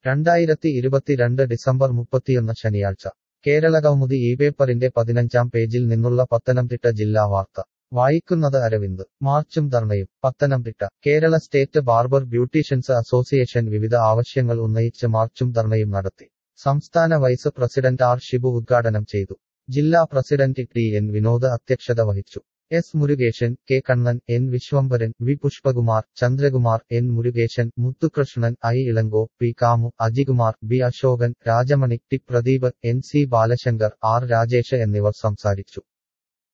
രണ്ടായിരത്തി ഇരുപത്തിരണ്ട് ഡിസംബർ മുപ്പത്തിയൊന്ന് ശനിയാഴ്ച കേരളകൗമുദി ഈ പേപ്പറിന്റെ പതിനഞ്ചാം പേജിൽ നിന്നുള്ള പത്തനംതിട്ട ജില്ലാ വാർത്ത വായിക്കുന്നത് അരവിന്ദ് മാർച്ചും ധർണയും Pathanamthitta Kerala state barber beauticians association വിവിധ ആവശ്യങ്ങൾ ഉന്നയിച്ച് മാർച്ചും ധർണയും നടത്തി സംസ്ഥാന വൈസ് പ്രസിഡന്റ് ആർ ഷിബു ഉദ്ഘാടനം ചെയ്തു ജില്ലാ പ്രസിഡന്റ് ടി എൻ വിനോദ് അധ്യക്ഷത വഹിച്ചു S Murugesan K Kannan N Vishwambharan V Pushpakumar Chandrakumar N Murugesan Muthukrishnan I Ilango P Kamu Ajikumar B Ashokan Rajamani T Pradeep N C Balashankar R Rajesh എന്നിവർ സംസാരിച്ചു